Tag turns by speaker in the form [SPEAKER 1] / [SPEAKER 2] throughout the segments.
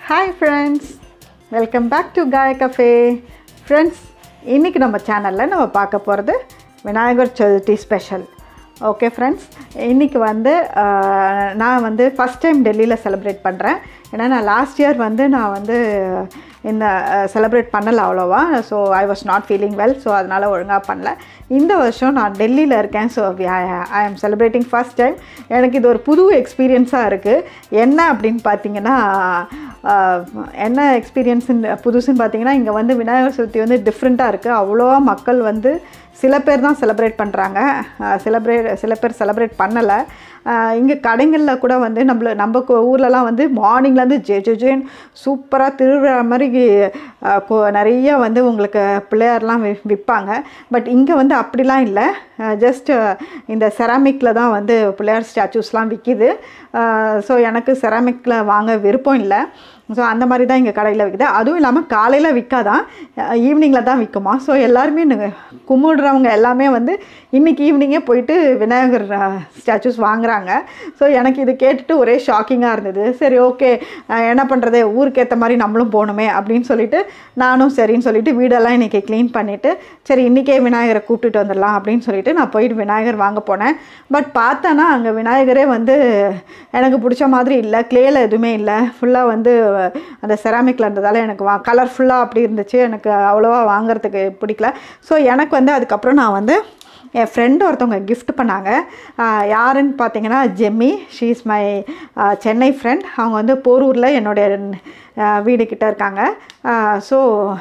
[SPEAKER 1] Hi friends welcome back to Kaya cafe friends இன்றைக்கி நம்ம சேனலில் நம்ம பார்க்க போகிறது Vinayagar Chathurthi special okay friends இன்றைக்கி வந்து ஆஹ், நான் வந்து ஃபஸ்ட் டைம் டெல்லியில் செலிப்ரேட் பண்ணுறேன் ஏன்னா நான் லாஸ்ட் இயர் வந்து நான் வந்து இந்த செலிப்ரேட் பண்ணலை அவ்வளோவா so I was not feeling well so அதனால் ஒழுங்காக பண்ணல இந்த வருஷம் நான் டெல்லியில் இருக்கேன் ஸோ ஐ ஆம் செலிப்ரேட்டிங் ஃபர்ஸ்ட் டைம் எனக்கு இது ஒரு புது எக்ஸ்பீரியன்ஸாக இருக்குது என்ன அப்படின்னு பார்த்தீங்கன்னா ஆஹ், என்ன எக்ஸ்பீரியன்ஸுன்னு புதுசுன்னு பார்த்தீங்கன்னா இங்கே வந்து விநாயகர் சதுர்த்தி வந்து டிஃப்ரெண்ட்டாக இருக்குது அவ்வளோவா மக்கள் வந்து சில பேர் தான் செலிப்ரேட் பண்ணுறாங்க செலிப்ரேட் சில பேர் செலிப்ரேட் பண்ணலை இங்கே கடைகளில் கூட வந்து நம்மள நம்ம கு- ஊர்லலாம் வந்து மார்னிங்லேருந்து ஜே ஜே ஜேன்னு சூப்பராக திருவிழா மாதிரி அஹ், கொ- நிறைய வந்து உங்களுக்கு பிள்ளையார்லாம் வி விற்பாங்க பட் இங்கே வந்து அப்படிலாம் இல்லை ஜஸ்ட் இந்த செராமிக்கில் தான் வந்து பிள்ளையார் ஸ்டாச்சூஸ்லாம் விற்கிது ஸோ எனக்கு செராமிக்கில் வாங்க விருப்பம் இல்லை ஸோ அந்த மாதிரி தான் இங்கே கடையில் விற்குது அதுவும் இல்லாமல் காலையில் விற்காதான் ஈவினிங்கில் தான் விற்குமா ஸோ எல்லாருமே நு- கும்பிடுறவங்க எல்லாமே வந்து இன்றைக்கி ஈவினிங்கே போயிட்டு விநாயகர் ஸ்டாச்சூஸ் வாங்குறாங்க ஸோ எனக்கு இது கேட்டுட்டு ஒரே ஷாக்கிங்காக இருந்தது சரி ஓகே என்ன பண்ணுறது ஊருக்கு ஏற்ற மாதிரி நம்மளும் போகணுமே அப்படின்னு சொல்லிட்டு நானும் சரின்னு சொல்லிட்டு வீடெல்லாம் இன்றைக்கி க்ளீன் பண்ணிவிட்டு சரி இன்றைக்கே விநாயகரை கூப்பிட்டுட்டு வந்துடலாம் அப்படின்னு சொல்லிட்டு நான் போயிட்டு விநாயகர் வாங்க போனேன் பட் பார்த்தேன்னா அங்கே விநாயகரே வந்து எனக்கு பிடிச்ச மாதிரி இல்லை க்ளேயில் எதுவுமே இல்லை ஃபுல்லாக வந்து அந்த செராமிக்கில் இருந்ததால் எனக்கு வா கலர்ஃபுல்லாக அப்படி இருந்துச்சு எனக்கு அவ்வளோவா வாங்குறதுக்கு பிடிக்கல ஸோ எனக்கு வந்து அதுக்கப்புறம் நான் வந்து என் ஃப்ரெண்டு ஒருத்தவங்க gift பண்ணாங்க ஆஹ் யாருன்னு பார்த்தீங்கன்னா Jemmy she is my Chennai friend அவங்க வந்து போரூரில் என்னுடைய ஆஹ் வீடு கிட்ட இருக்காங்க ஸோ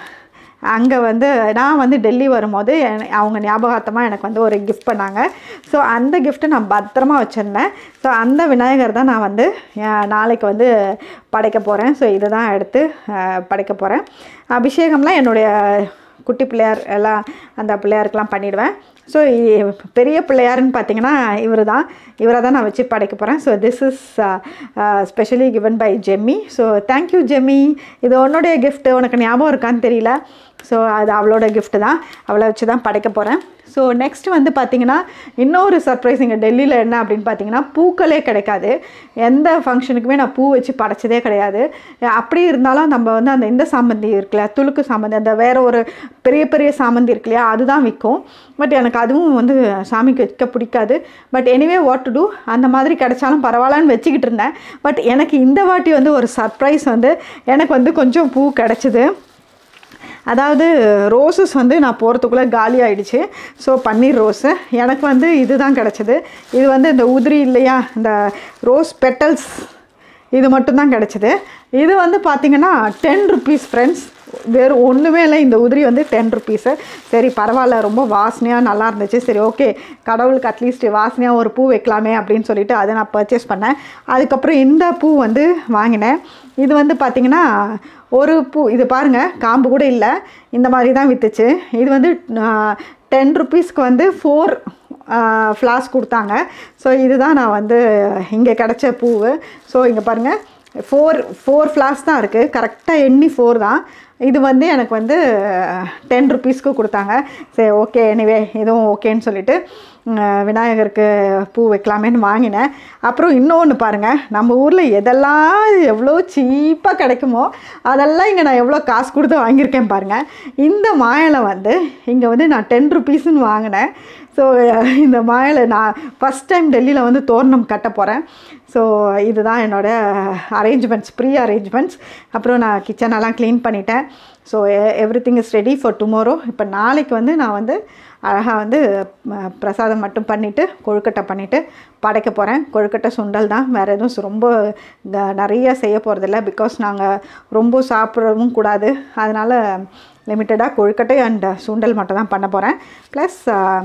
[SPEAKER 1] அங்கே வந்து நான் வந்து டெல்லி வரும்போது என- அவங்க ஞாபகார்த்தமாக எனக்கு வந்து ஒரு கிஃப்ட் பண்ணாங்க ஸோ அந்த கிஃப்ட்டை நான் பத்திரமா வச்சுருந்தேன் ஸோ அந்த விநாயகர் தான் நான் வந்து அஹ், நாளைக்கு வந்து படைக்க போகிறேன் ஸோ இதை தான் எடுத்து அஹ், படைக்க போகிறேன் அபிஷேகம்லாம் என்னுடைய குட்டி பிள்ளையார் எல்லாம் அந்த பிள்ளையாருக்கெல்லாம் பண்ணிடுவேன் ஸோ பெரிய பிள்ளையாருன்னு பார்த்தீங்கன்னா இவர் தான் இவரை தான் நான் வச்சு படைக்க போகிறேன் so this is specially given by Jemmy so thank you Jemmy இது உன்னுடைய gift உனக்கு ஞாபகம் இருக்கான்னு தெரியல ஸோ அது அவளோட gift தான் அவளை வச்சு தான் படைக்க போகிறேன் ஸோ நெக்ஸ்ட் வந்து பார்த்தீங்கன்னா இன்னொரு சர்ப்ரைஸ் இங்கே டெல்லியில் என்ன அப்படின்னு பார்த்தீங்கன்னா பூக்களே கிடைக்காது எந்த ஃபங்க்ஷனுக்குமே நான் பூ வச்சு படைச்சதே கிடையாது அப்படி இருந்தாலும் நம்ம வந்து அந்த இந்த சாமந்தி இருக்குல்ல துளுக்கு சாமந்தி அந்த வேற ஒரு பெரிய பெரிய சாமந்தி இருக்கு இல்லையா அதுதான் விற்கும் பட் எனக்கு அதுவும் வந்து சாமிக்கு வைக்க பிடிக்காது but anyway what to do அந்த மாதிரி கிடைச்சாலும் பரவாயில்லன்னு வச்சுக்கிட்டு இருந்தேன் பட் எனக்கு இந்த வாட்டி வந்து ஒரு சர்ப்ரைஸ் வந்து எனக்கு வந்து கொஞ்சம் பூ கிடச்சிது அதாவது ரோசஸ் வந்து நான் போகிறதுக்குள்ளே காலி ஆயிடுச்சு ஸோ பன்னீர் ரோஸு எனக்கு வந்து இதுதான் கிடச்சிது இது வந்து இந்த உதிரி இல்லையா இந்த ரோஸ் பெட்டல்ஸ் இது மட்டும்தான் கிடச்சிது இது வந்து பார்த்திங்கன்னா டென் ருபீஸ் ஃப்ரெண்ட்ஸ் வேறு ஒன்றுமே இல்லை இந்த உதிரி வந்து டென் ருபீஸு சரி பரவாயில்ல ரொம்ப வாசனையாக நல்லா இருந்துச்சு சரி ஓகே கடவுளுக்கு அட்லீஸ்ட் வாசனையாக ஒரு பூ வைக்கலாமே அப்படின்னு சொல்லிட்டு அதை நான் பர்ச்சேஸ் பண்ணேன் அதுக்கப்புறம் இந்த பூ வந்து வாங்கினேன் இது வந்து பார்த்திங்கன்னா ஒரு பூ இது பாருங்கள் காம்பு கூட இல்லை இந்த மாதிரி தான் விற்றுச்சு இது வந்து டென் ருபீஸ்க்கு வந்து ஃபோர் ஃப்ளாஸ் கொடுத்தாங்க ஸோ இதுதான் நான் வந்து இங்கே கிடச்ச பூவு ஸோ இங்கே பாருங்கள் ஃபோர் ஃபோர் ஃப்ளாஸ் தான் இருக்குது கரெக்டாக எண்ணி ஃபோர் தான் இது வந்து எனக்கு வந்து டென் ருபீஸ்க்கு கொடுத்தாங்க சரி ஓகே எனிவே இதுவும் ஓகேன்னு சொல்லிட்டு உம், விநாயகருக்கு பூ வைக்கலாமேன்னு வாங்கினேன் அப்புறம் இன்னொன்று பாருங்கள் நம்ம ஊரில் எதெல்லாம் எவ்வளோ சீப்பாக கிடைக்குமோ அதெல்லாம் இங்கே நான் எவ்வளோ காசு கொடுத்து வாங்கியிருக்கேன் பாருங்கள் இந்த மாயலை வந்து இங்கே வந்து நான் டென் ருபீஸ்ன்னு வாங்கினேன் ஸோ இந்த மாயலை நான் ஃபஸ்ட் டைம் டெல்லியில் வந்து தோரணம் கட்ட போகிறேன் ஸோ இதுதான் என்னோட அரேஞ்ச்மெண்ட்ஸ் ப்ரீ அரேஞ்ச்மெண்ட்ஸ் அப்புறம் நான் கிச்சனெல்லாம் க்ளீன் பண்ணிட்டேன் so everything is ready for tomorrow இப்போ நாளைக்கு வந்து நான் வந்து அழகாக வந்து ம, பிரசாதம் மட்டும் பண்ணிவிட்டு கொழுக்கட்டை பண்ணிவிட்டு படைக்க போகிறேன் கொழுக்கட்டை சுண்டல் தான் வேறு எதுவும் சு- ரொம்ப க- நிறைய செய்ய போகிறதில்ல பிகாஸ் நாங்கள் ரொம்ப சாப்பிடவும் கூடாது அதனால் லிமிட்டடாக கொழுக்கட்டை அண்ட் சுண்டல் மட்டும் தான் பண்ண போகிறேன் ப்ளஸ்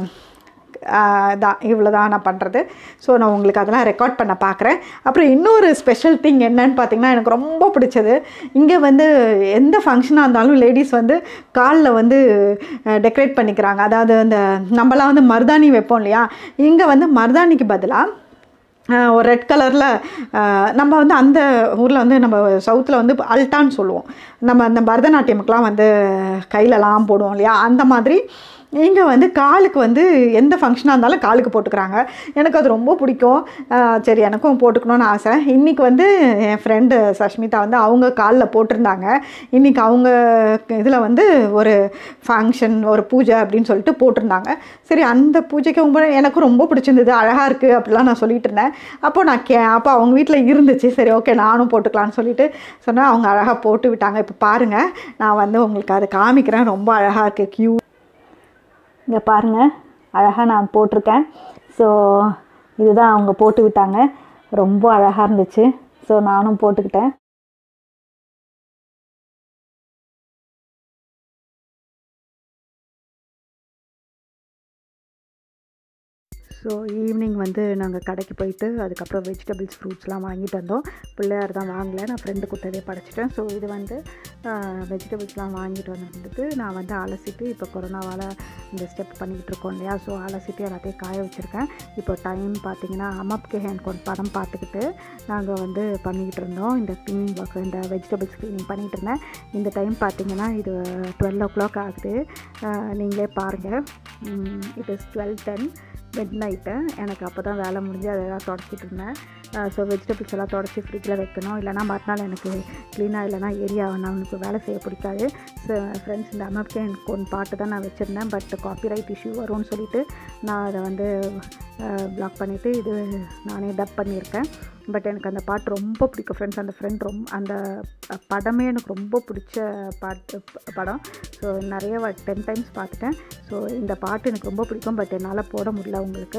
[SPEAKER 1] தான் இவ்வளோ தான் நான் பண்ணுறது ஸோ நான் உங்களுக்கு அதெல்லாம் ரெக்கார்ட் பண்ண பார்க்குறேன் அப்புறம் இன்னொரு ஸ்பெஷல் திங் என்னன்னு பார்த்தீங்கன்னா எனக்கு ரொம்ப பிடிச்சது இங்கே வந்து எந்த ஃபங்க்ஷனாக இருந்தாலும் லேடிஸ் வந்து காலில் வந்து டெக்கரேட் பண்ணிக்கிறாங்க அதாவது அந்த நம்மலாம் வந்து மருதாணி வைப்போம் இல்லையா இங்கே வந்து மருதாணிக்கு பதிலாக ஆஹ் ஒரு ரெட் கலரில் நம்ம வந்து அந்த ஊரில் வந்து நம்ம சவுத்தில் வந்து அல்டான்னு சொல்லுவோம் நம்ம அந்த பரதநாட்டியமுக்கெலாம் வந்து கையிலலாம் போடுவோம் இல்லையா அந்த மாதிரி இங்கே வந்து காலுக்கு வந்து எந்த ஃபங்க்ஷனாக இருந்தாலும் காலுக்கு போட்டுக்கிறாங்க எனக்கு அது ரொம்ப பிடிக்கும் ஆஹ் சரி எனக்கும் போட்டுக்கணும்னு ஆசை இன்றைக்கி வந்து என் ஃப்ரெண்டு சஷ்மிதா வந்து அவங்க காலில் போட்டிருந்தாங்க இன்றைக்கி அவங்க இதில் வந்து ஒரு ஃபங்க்ஷன் ஒரு பூஜை அப்படின்னு சொல்லிட்டு போட்டிருந்தாங்க சரி அந்த பூஜைக்கு ரொம்ப எனக்கும் ரொம்ப பிடிச்சிருந்தது அழகாக இருக்குது அப்படிலாம் நான் சொல்லிட்டு இருந்தேன் அப்போ நான் கே அப்போ அவங்க வீட்டில் இருந்துச்சு சரி ஓகே நானும் போட்டுக்கலான்னு சொல்லிட்டு சொன்னேன் அவங்க அழகாக போட்டு விட்டாங்க இப்போ பாருங்கள் நான் வந்து உங்களுக்கு அதை காமிக்கிறேன் ரொம்ப அழகாக இருக்குது க்யூ இங்கே பாருங்கள் அழகாக நான் போட்டிருக்கேன் ஸோ இதுதான் அவங்க போட்டு விட்டாங்க ரொம்ப அழகாக இருந்துச்சு ஸோ நானும் போட்டுக்கிட்டேன் ஸோ ஈவினிங் வந்து நாங்கள் கடைக்கு போயிட்டு அதுக்கப்புறம் வெஜிடபிள்ஸ் ஃப்ரூட்ஸ்லாம் வாங்கிட்டு வந்தோம் பிள்ளையார் தான் வாங்கலை நான் ஃப்ரெண்டு கொடுத்ததே படைச்சிட்டேன் ஸோ இது வந்து வெஜிடபிள்ஸ்லாம் வாங்கிட்டு வந்துட்டு நான் வந்து அலசிட்டு இப்போ கொரோனாவால் இந்த ஸ்டெப் பண்ணிக்கிட்டு இருக்கோம் இல்லையா ஸோ அலசிட்டு எல்லாத்தையும் காய வச்சுருக்கேன் இப்போ டைம் பார்த்தீங்கன்னா அமப்கே ஹேண்ட் கொண்டு படம் பார்த்துக்கிட்டு நாங்கள் வந்து பண்ணிக்கிட்டு இருந்தோம் இந்த க்ளீனிங் ஒர்க் இந்த வெஜிடபிள்ஸ் க்ளீனிங் பண்ணிகிட்டு இருந்தேன் இந்த டைம் பார்த்தீங்கன்னா இது டுவெல் ஓ கிளாக் ஆகுது அஹ் நீங்களே பாருங்கள் it is twelve ten midnight எனக்கு அப்போ தான் வேலை முடிஞ்சு அதெல்லாம் தொடச்சிட்டு இருந்தேன் ஸோ வெஜிடபிள்ஸ் எல்லாம் தொடச்சி ஃப்ரிட்ஜில் வைக்கணும் இல்லைனா மறுநாள் எனக்கு க்ளீனாக இல்லைனா ஏரியா நம்மளுக்கு வேலை செய்ய பிடிக்காது ஸோ ஃப்ரெண்ட்ஸ் இந்த அமப்கே எனக்கு ஒன் பாட்டு தான் நான் வச்சுருந்தேன் பட் காப்பிரைட் இஷ்யூ வரும்னு சொல்லிட்டு நான் அதை வந்து பிளாக் பண்ணிவிட்டு இது நானே டப் பண்ணியிருக்கேன் பட் எனக்கு அந்த பாட்டு ரொம்ப பிடிக்கும் ஃப்ரெண்ட்ஸ் அந்த ஃப்ரெண்ட் ரொம்ப அந்த படமே எனக்கு ரொம்ப பிடிச்ச பாட்டு படம் ஸோ நிறைய டென் டைம்ஸ் பார்த்துட்டேன் ஸோ இந்த பாட்டு எனக்கு ரொம்ப பிடிக்கும் பட் என்னால் போட முடியல உங்களுக்கு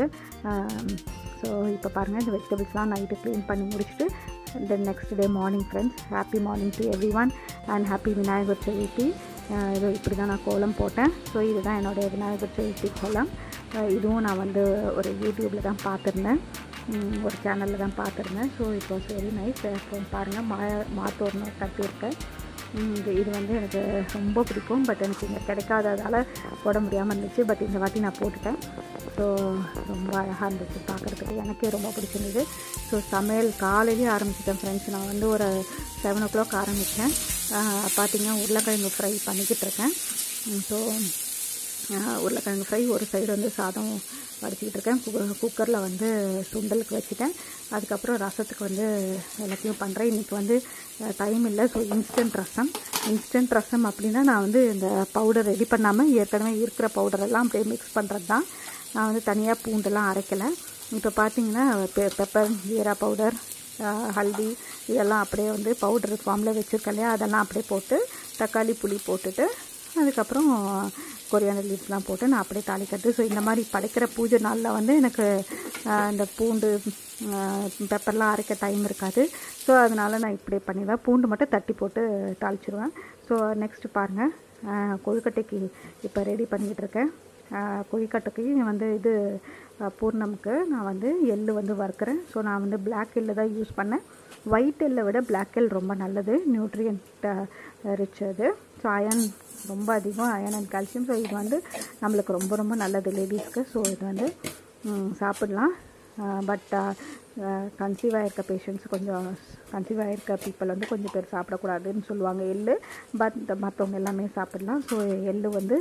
[SPEAKER 1] ஸோ இப்போ பாருங்கள் இந்த வெஜிடபிள்ஸ்லாம் நைட்டு க்ளீன் பண்ணி முடிச்சுட்டு then next day morning friends happy morning to everyone and happy Vinayagar Chathurthi இது இப்படி தான் நான் கோலம் போட்டேன் ஸோ இதுதான் என்னுடைய விநாயகர் சதுர்த்தி கோலம் இதுவும் நான் வந்து ஒரு யூடியூப்பில் தான் பார்த்துருந்தேன் ஒரு சேனலில் தான் பார்த்துருந்தேன் so it was very nice பாருங்கள் மா மாத்தோர்னு கட்டியிருக்கேன் இது இது வந்து எனக்கு ரொம்ப பிடிக்கும் பட் எனக்கு இங்கே கிடைக்காததால் போட முடியாமல் இருந்துச்சு பட் இந்த வாட்டி நான் போட்டுட்டேன் ஸோ ரொம்ப அழகாக இருந்துச்சு பார்க்குறதுக்கு எனக்கே ரொம்ப பிடிச்சிருந்தது ஸோ சமையல் காலையிலேயே ஆரம்பிச்சிட்டேன் ஃப்ரெண்ட்ஸ் நான் வந்து ஒரு செவன் ஓ கிளாக் ஆரம்பித்தேன் பார்த்திங்கன்னா உருளைக்கிழங்கு ஃப்ரை பண்ணிக்கிட்டு இருக்கேன் ஸோ உருளைக்கிழங்கு ஃப்ரை ஒரு சைடு வந்து சாதம் வடிச்சிக்கிட்டு இருக்கேன் கு குக்கரில் வந்து சுண்டலுக்கு வச்சுட்டேன் அதுக்கப்புறம் ரசத்துக்கு வந்து எல்லாத்தையும் பண்ணுறேன் இன்றைக்கி வந்து டைம் இல்லை so instant rasam instant rasam அப்படின்னா நான் வந்து இந்த பவுடர் ரெடி பண்ணாமல் ஏற்கனவே இருக்கிற பவுடரெல்லாம் அப்படியே மிக்ஸ் பண்ணுறது தான் நான் வந்து தனியாக பூண்டெல்லாம் அரைக்கலை இப்போ பார்த்தீங்கன்னா பெ பெப்பர் ஜீரா பவுடர் ஹல்தி இதெல்லாம் அப்படியே வந்து பவுடர் ஃபார்மில் வச்சுருக்கேன் இல்லையா அதெல்லாம் அப்படியே போட்டு தக்காளி புளி போட்டுட்டு அதுக்கப்புறம் கொரியாண்டர் லீவ்ஸ்லாம் போட்டு நான் அப்படியே தாளிக்கிறது ஸோ இந்த மாதிரி படைக்கிற பூஜை நாளில் வந்து எனக்கு இந்த பூண்டு பெப்பர்லாம் அரைக்க டைம் இருக்காது ஸோ அதனால் நான் இப்படி பண்ணிடுவேன் பூண்டு மட்டும் தட்டி போட்டு தாளிச்சிருவேன் ஸோ நெக்ஸ்ட்டு பாருங்கள் கொழுக்கட்டைக்கு இப்போ ரெடி பண்ணிக்கிட்டு இருக்கேன் கொழுக்கட்டைக்கு வந்து இது பூர்ணமுக்கு நான் வந்து எள்ளு வந்து வறுக்கிறேன் ஸோ நான் வந்து பிளாக் எள்ளு தான் யூஸ் பண்ணேன் ஒயிட் எல்லை விட பிளாக் எல் ரொம்ப நல்லது நியூட்ரியன்ட் ரிச் அது ஸோ அயன் ரொம்ப அதிகம் அயன் அண்ட் கால்சியம் ஸோ இது வந்து நம்மளுக்கு ரொம்ப ரொம்ப நல்லது லேடிஸ்க்கு ஸோ இது வந்து சாப்பிடலாம் பட் கன்சீவ் ஆகிருக்க பேஷண்ட்ஸ் கொஞ்சம் கன்சீவ் ஆகிருக்க பீப்புள் வந்து கொஞ்சம் பேர் சாப்பிடக்கூடாதுன்னு சொல்லுவாங்க எள்ளு பட் மற்றவங்க எல்லாமே சாப்பிடலாம் ஸோ எள்ளு வந்து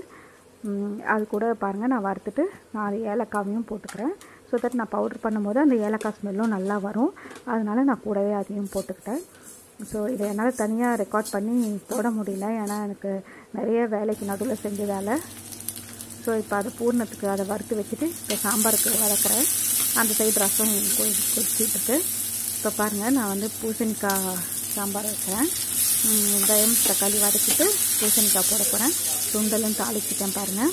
[SPEAKER 1] அது கூட பாருங்கள் நான் வறுத்துட்டு நான் ஏலக்காவையும் போட்டுக்கிறேன் ஸோ தட் நான் பவுடர் பண்ணும்போது அந்த ஏலக்காய் ஸ்மெல்லும் நல்லா வரும் அதனால் நான் கூடவே அதையும் போட்டுக்கிட்டேன் ஸோ இதை என்னால் தனியாக ரெக்கார்ட் பண்ணி போட முடியல ஏன்னா எனக்கு நிறைய வேலைக்கு நடுவில் செஞ்சதால் ஸோ இப்போ அதை பூர்ணத்துக்கு அதை வறுத்து வச்சுட்டு இப்போ சாம்பாருக்கு வளர்க்குறேன் அந்த சைடு ரசம் கொதிச்சிட்ருக்கு இப்போ பாருங்கள் நான் வந்து பூசணிக்காய் சாம்பார் வைக்கிறேன் வெங்காயம் தக்காளி வதக்கிட்டு பூசணிக்காய் போட போகிறேன் சுண்டலும் தாளிச்சிட்டேன் பாருங்கள்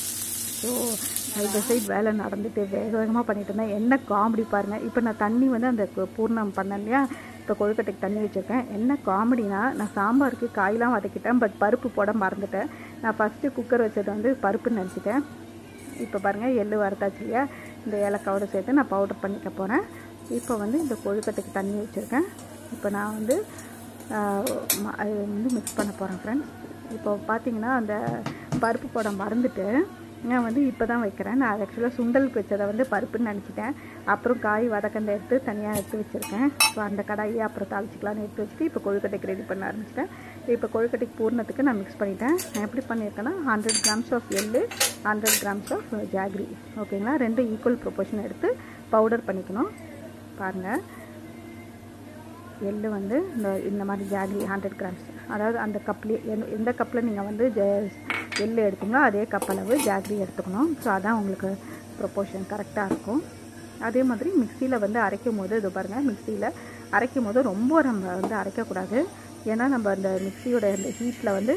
[SPEAKER 1] ஸோ சைடு சைடு வேலை நடந்துட்டு வேக வேகமாக பண்ணிட்டு இருந்தேன் என்ன காமெடி பாருங்கள் இப்போ நான் தண்ணி வந்து அந்த பூர்ணம் பண்ணேன் இல்லையா இப்போ கொழுக்கட்டைக்கு தண்ணி வச்சுருக்கேன் என்ன காமெடினா நான் சாம்பாருக்கு காயெலாம் வதக்கிட்டேன் பட் பருப்பு போட மறந்துட்டேன் நான் ஃபஸ்ட்டு குக்கர் வச்சது வந்து பருப்புன்னு நினச்சிட்டேன் இப்போ பாருங்கள் எள்ளு வறுத்தாச்சு இல்லையா இந்த ஏலக்காவோடு சேர்த்து நான் பவுடர் பண்ணிக்க போகிறேன் இப்போ வந்து இந்த கொழுக்கட்டைக்கு தண்ணி வச்சுருக்கேன் இப்போ நான் வந்து அது வந்து மிக்ஸ் பண்ண போகிறேன் ஃப்ரெண்ட்ஸ் இப்போ பார்த்தீங்கன்னா அந்த பருப்பு போட மறந்துட்டு நான் வந்து இப்போ தான் வைக்கிறேன் நான் ஆக்சுவலாக சுண்டலுக்கு வச்சதை வந்து பருப்புன்னு நினச்சிட்டேன் அப்புறம் காய் வதக்கந்த எடுத்து தனியாக எடுத்து வச்சுருக்கேன் ஸோ அந்த கடாயை அப்புறம் தாளிச்சிக்கலாம்னு எடுத்து வச்சுட்டு இப்போ கொழுக்கட்டைக்கு ரெடி பண்ண ஆரம்பிச்சிட்டேன் இப்போ கொழுக்கட்டைக்கு பூர்ணத்துக்கு நான் மிக்ஸ் பண்ணிட்டேன் நான் எப்படி பண்ணியிருக்கேன்னா ஹண்ட்ரட் கிராம்ஸ் ஆஃப் எள்ளு ஹண்ட்ரட் கிராம்ஸ் ஆஃப் ஜாக்ரி ஓகேங்களா ரெண்டும் ஈக்குவல் ப்ரொபோர்ஷன் எடுத்து பவுடர் பண்ணிக்கணும் பாருங்கள் எள்ளு வந்து இந்த இந்த மாதிரி ஜாகரி ஹண்ட்ரட் கிராம்ஸ் அதாவது அந்த கப்லேயே எந்த எந்த கப்பில் நீங்கள் வந்து ஜ எள்ளு எடுத்தீங்களோ அதே கப் அளவு ஜாகரி எடுத்துக்கணும் ஸோ அதான் உங்களுக்கு ப்ரொப்போர்ஷன் கரெக்டாக இருக்கும் அதே மாதிரி மிக்சியில் வந்து அரைக்கும் போது இது பாருங்கள் மிக்சியில் அரைக்கும் போது ரொம்ப நம்ம வந்து அரைக்கக்கூடாது ஏன்னா நம்ம அந்த மிக்சியோட அந்த ஹீட்டில் வந்து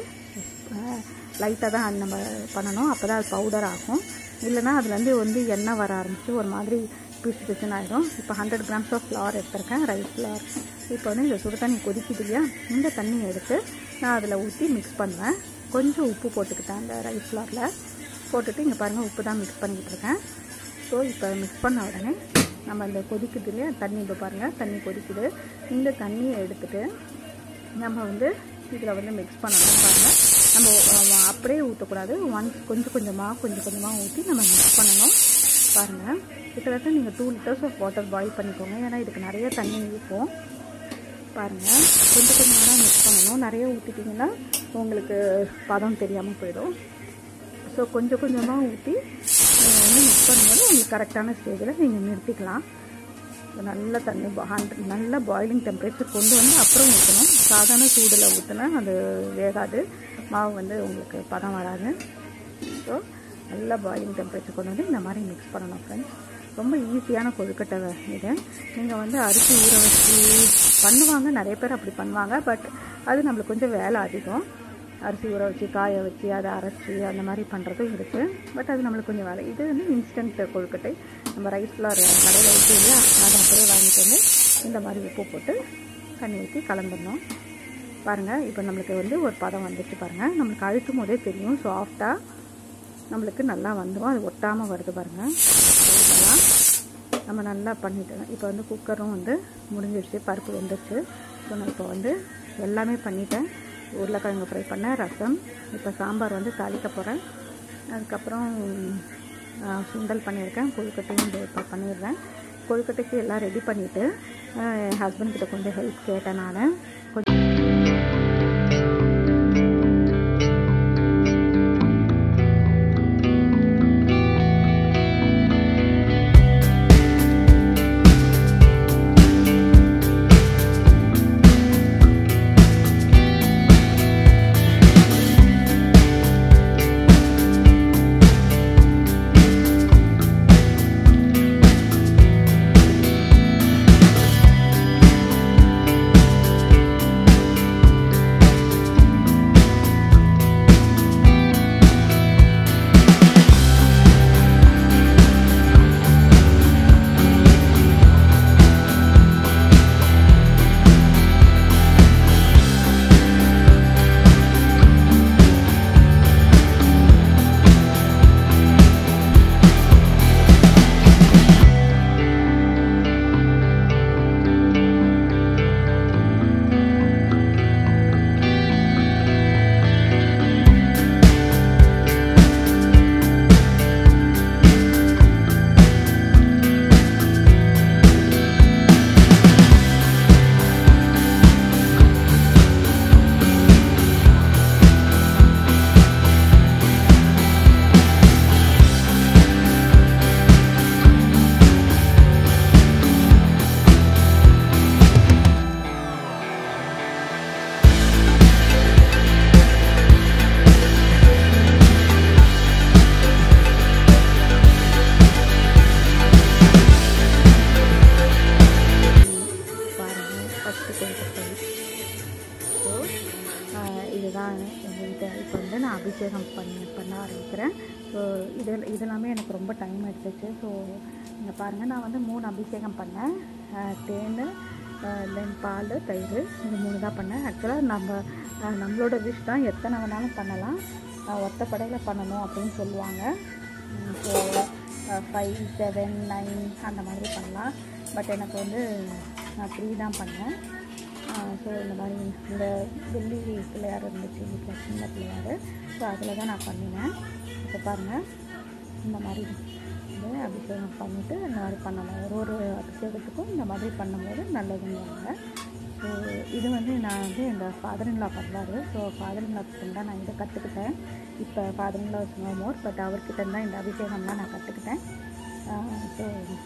[SPEAKER 1] லைட்டாக தான் நம்ம பண்ணணும் அப்போ தான் அது பவுடர் ஆகும் இல்லைன்னா அதுலேருந்து வந்து எண்ணெய் வர ஆரம்பிச்சு ஒரு மாதிரி பிசு பிசுன்னு ஆகிடும் இப்போ ஹண்ட்ரட் கிராம்ஸ் ஆஃப் ஃப்ளார் எடுத்திருக்கேன் ரைஸ் ஃப்ளார் இப்போ வந்து இந்த சுடு தண்ணி கொதிக்குது இல்லையா இந்த தண்ணியை எடுத்து நான் அதில் ஊற்றி மிக்ஸ் பண்ணுவேன் கொஞ்சம் உப்பு போட்டுக்கிட்டேன் அந்த ரைஸ் ஃப்ளாரில் போட்டுட்டு இங்கே பாருங்கள் உப்பு தான் மிக்ஸ் பண்ணிக்கிட்டு இருக்கேன் ஸோ இப்போ மிக்ஸ் பண்ண உடனே நம்ம இந்த கொதிக்குது இல்லையா தண்ணி இப்போ பாருங்கள் தண்ணி கொதிக்குது இந்த தண்ணியை எடுத்துகிட்டு நம்ம வந்து இதில் வந்து மிக்ஸ் பண்ணணும் பாருங்கள் நம்ம அஹ், அப்படியே ஊற்றக்கூடாது ஒன்ஸ் கொஞ்சம் கொஞ்சமாக கொஞ்சம் கொஞ்சமாக ஊற்றி நம்ம மிக்ஸ் பண்ணணும் பாருங்கள் கிட்டத்தட்ட நீங்கள் two litres of water boil பண்ணிக்கோங்க ஏன்னா இதுக்கு நிறைய தண்ணி இருக்கும் பாருங்கள் கொஞ்சம் கொஞ்சமாக தான் மிக்ஸ் பண்ணணும் நிறைய ஊற்றிட்டிங்கன்னா உங்களுக்கு பதம் தெரியாமல் போயிடும் ஸோ கொஞ்சம் கொஞ்சமாக ஊற்றி நீங்கள் வந்து மிக்ஸ் பண்ணும்போது உங்களுக்கு கரெக்டான ஸ்டேஜில் நீங்கள் நிறுத்திக்கலாம் So, நல்ல தண்ணி ஹண்ட்ரட் நல்ல பாயிலிங் டெம்பரேச்சர் கொண்டு வந்து அப்புறம் ஊற்றணும் சாதாரண சூடில் ஊற்றினா அது வேகாது மாவு வந்து உங்களுக்கு பதம் வராது ஸோ நல்ல பாயிலிங் டெம்பரேச்சர் கொண்டு வந்து இந்த மாதிரி மிக்ஸ் பண்ணணும் ஃப்ரெண்ட்ஸ் ரொம்ப ஈஸியான கொழுக்கட்டை இது நீங்கள் வந்து அரிசி ஊற வச்சு பண்ணுவாங்க நிறைய பேர் அப்படி பண்ணுவாங்க பட் அது நம்மளுக்கு கொஞ்சம் வேலை அதிகம் அரிசி ஊற வச்சு காய வச்சு அதை அரைச்சி அந்த மாதிரி பண்ணுறதும் இருக்குது பட் அது நம்மளுக்கு கொஞ்சம் வேலை இது வந்து இன்ஸ்டன்ட் கொழுக்கட்டை நம்ம ரைஸ் ஃப்ளார் கடையில் வச்சு இல்லையா அதை அப்படியே வாங்கிட்டு வந்து இந்த மாதிரி உப்பு போட்டு தண்ணி ஊற்றி கலந்துடணும் பாருங்கள் இப்போ நம்மளுக்கு வந்து ஒரு பதம் வந்துச்சு பாருங்கள் நம்மளுக்கு அழுத்தும் போதே தெரியும் சாஃப்டாக நம்மளுக்கு நல்லா வந்துடும் அது ஒட்டாமல் வருது பாருங்கள் இதெல்லாம் நம்ம நல்லா பண்ணிட்டோம் இப்போ வந்து குக்கரும் வந்து முடிஞ்சிடுச்சு பருப்பு வெந்துருச்சு ஸோ நான் இப்போ வந்து எல்லாமே பண்ணிட்டேன் உருளைக்கிழங்கு ஃப்ரை பண்ணேன் ரசம் இப்போ சாம்பார் வந்து தாளிக்க போகிறேன் அதுக்கப்புறம் ஆ, சுண்டல் பண்ணியிருக்கேன் கொழுக்கட்டையும் இந்த இப்போ பண்ணிடுறேன் கொழுக்கட்டைக்கு எல்லாம் ரெடி பண்ணிவிட்டு என் ஹஸ்பண்ட் கிட்ட கொஞ்சம் ஹெல்ப் கேட்டேன் நான் கொஞ்சம் பாருங்கள் ஃபஸ்ட்டு கொழுக்கட்டை ஸோ இதுதான் எங்கள் வீட்டை இப்போ வந்து நான் அபிஷேகம் பண்ண பண்ண ஆரம்பிக்கிறேன் ஸோ இது இதெல்லாமே எனக்கு ரொம்ப டைம் எடுத்துச்சு ஸோ இங்கே பாருங்கள் நான் வந்து மூணு அபிஷேகம் பண்ணேன் அஹ், தேன் தென் பால் தயிர் இது மூணு தான் பண்ணேன் ஆக்சுவலாக நம்ம அஹ், நம்மளோட விஷ் தான் எத்தனை வேணாலும் பண்ணலாம் அஹ், ஒத்த படையில் பண்ணணும் அப்படின்னு சொல்லுவாங்க ஸோ ஃபைவ் செவன் நைன் அந்த மாதிரி பண்ணலாம் பட் எனக்கு வந்து நான் த்ரீ தான் பண்ணேன் ஸோ இந்த மாதிரி இந்த வெள்ளி பிள்ளையார் இருந்துச்சு வீட்டில் சின்ன பிள்ளையார் ஸோ அதில் தான் நான் பண்ணினேன் இப்போ பாருங்கள்
[SPEAKER 2] இந்த மாதிரி வந்து அபிஷேகம் பண்ணிவிட்டு இந்த மாதிரி பண்ணணும் ஒரு ஒரு அபிஷேகத்துக்கும் இந்த மாதிரி பண்ணும்போது நல்லதுங்குவாங்க ஸோ இது வந்து நான் வந்து எங்கள் ஃபாதர் இன்லா பண்ணுறாரு ஸோ ஃபாதர் இன்லா தான் நான் இதை கற்றுக்கிட்டேன் இப்போ father in law no more but அவர்கிட்ட தான் இந்த அபிஷேகம்லாம் நான் கற்றுக்கிட்டேன் ஸோ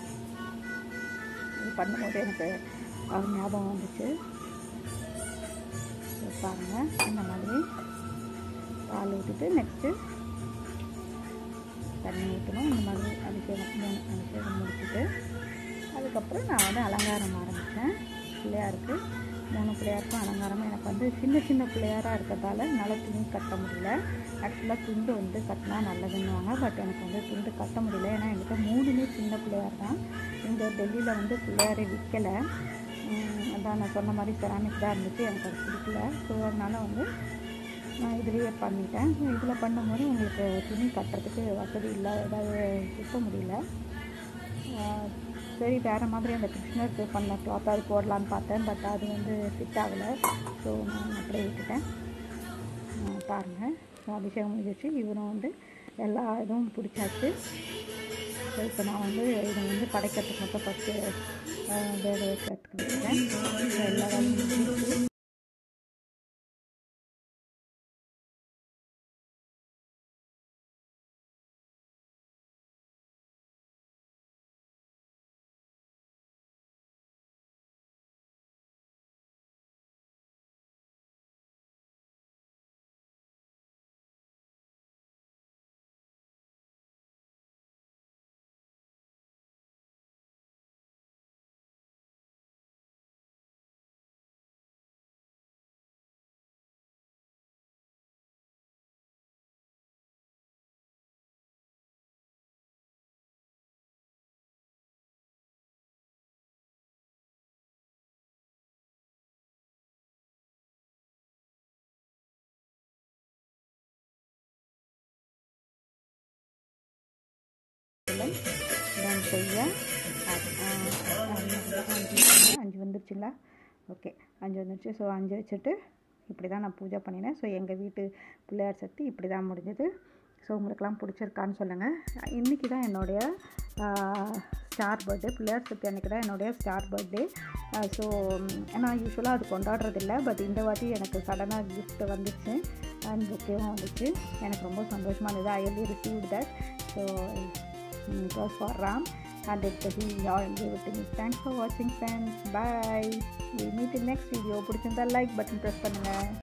[SPEAKER 2] இது பண்ணும்போது எனக்கு அவர் ஞாபகம் வந்துச்சு ஸோ பாருங்கள் இந்த மாதிரி பால் ஊற்றிட்டு நெக்ஸ்ட்டு தண்ணி ஊற்றணும் இந்த மாதிரி அபிஷேகம் மூணு அபிஷேகம் முடிச்சுட்டு அதுக்கப்புறம் நான் வந்து அலங்காரம் ஆரம்பித்தேன் பிள்ளையாருக்கு மூணு பிள்ளையாருக்கும் அலங்காரமாக எனக்கு வந்து சின்ன சின்ன பிள்ளையாராக இருக்கிறதால என்னால் துணி கட்ட முடியல ஆக்சுவலாக துண்டு வந்து கட்டினா நல்லதுன்னுவாங்க பட் எனக்கு வந்து துண்டு கட்ட முடியல ஏன்னா என்கிட்ட மூணுமே சின்ன பிள்ளையார் தான் இங்கே டெல்லியில் வந்து பிள்ளையாரே விற்கலை அதான் நான் சொன்ன மாதிரி செராமிக் தான் இருந்துச்சு எனக்கு அது பிடிக்கல ஸோ அதனால் வந்து நான் இதுலேயே பண்ணிட்டேன் ஸோ இதில் பண்ணும்போது உங்களுக்கு துணி கட்டுறதுக்கு வசதி இல்லை ஏதாவது சுத்த முடியல ஆஹ் சரி வேறு மாதிரி அந்த கிருஷ்ணருக்கு பண்ண கிளாத் அது போடலான்னு பார்த்தேன் பட் அது வந்து ஃபிட் ஆகலை ஸோ நான் அப்படியே விட்டுட்டேன் ஆஹ் பாருங்கள் ஸோ அபிஷேகம் முடிஞ்சிச்சு இவரும் வந்து எல்லா இதுவும் பிடிச்சாச்சு ஸோ இப்போ நான் வந்து இதை வந்து படைக்கிறதுக்கு மட்டும் ஃபஸ்ட்டு வேக வைக்கிறதுக்கு விட்டுட்டேன் ஸோ எல்லா வேலையும் முடிஞ்சிச்சு நான் செய்ய அஞ்சு வந்துருச்சுங்களா ஓகே அஞ்சு வந்துருச்சு ஸோ அஞ்சு வச்சுட்டு இப்படி தான் நான் பூஜை பண்ணினேன் ஸோ எங்கள் வீட்டு பிள்ளையார் சக்தி இப்படி தான் முடிஞ்சது ஸோ உங்களுக்கெல்லாம் பிடிச்சிருக்கான்னு சொல்லுங்கள் இன்றைக்கி தான் என்னுடைய ஸ்டார் பர்த்டே பிள்ளையார் சக்தி அன்றைக்கி தான் என்னுடைய ஸ்டார் பர்த்டே ஸோ நான் யூஸ்வலாக அது கொண்டாடுறதில்ல பட் இந்த வாட்டி எனக்கு சடனாக gift வந்துச்சு அண்ட் புக்கேவும் வந்துச்சு எனக்கு ரொம்ப சந்தோஷமாக இருந்தது I really receive that so it was for Ram and it he all gave it to me. Thanks for watching friends. Bye. We'll meet in next video. பிடிச்சிருந்தா லைக் பட்டன் ப்ரெஸ் பண்ணுங்கள்